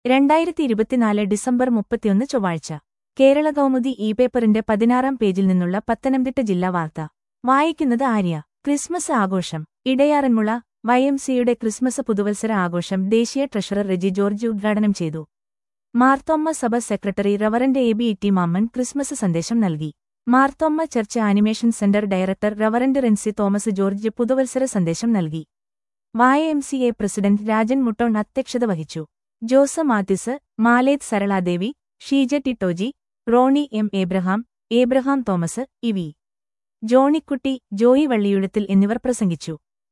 രണ്ടായിരത്തി ഇരുപത്തിനാല് ഡിസംബർ മുപ്പത്തിയൊന്ന് ചൊവ്വാഴ്ച കേരള കൗമുദി ഇ പേപ്പറിന്റെ പതിനാറാം പേജിൽ നിന്നുള്ള പത്തനംതിട്ട ജില്ലാ വാർത്ത വായിക്കുന്നത് ആര്യ ക്രിസ്മസ് ആഘോഷം ഇടയാറന്മുള വൈഎംസിയുടെ ക്രിസ്മസ് പുതുവത്സര ആഘോഷം ദേശീയ ട്രഷറർ റെജി ജോർജ് ഉദ്ഘാടനം ചെയ്തു Marthoma Sabha secretary reverend A B T Mammen Christmas സന്ദേശം നൽകി Marthoma church animation centre director reverend Renzy Thomas George പുതുവത്സര സന്ദേശം നൽകി Y M C A president Rajan Mutton അധ്യക്ഷത വഹിച്ചു Jose Mathews Maleth Saraladevi Sheeja Titoji Rony M Abraham Abraham Thomas E V Johnykutty Joy Valliyuzhathil എന്നിവർ പ്രസംഗിച്ചു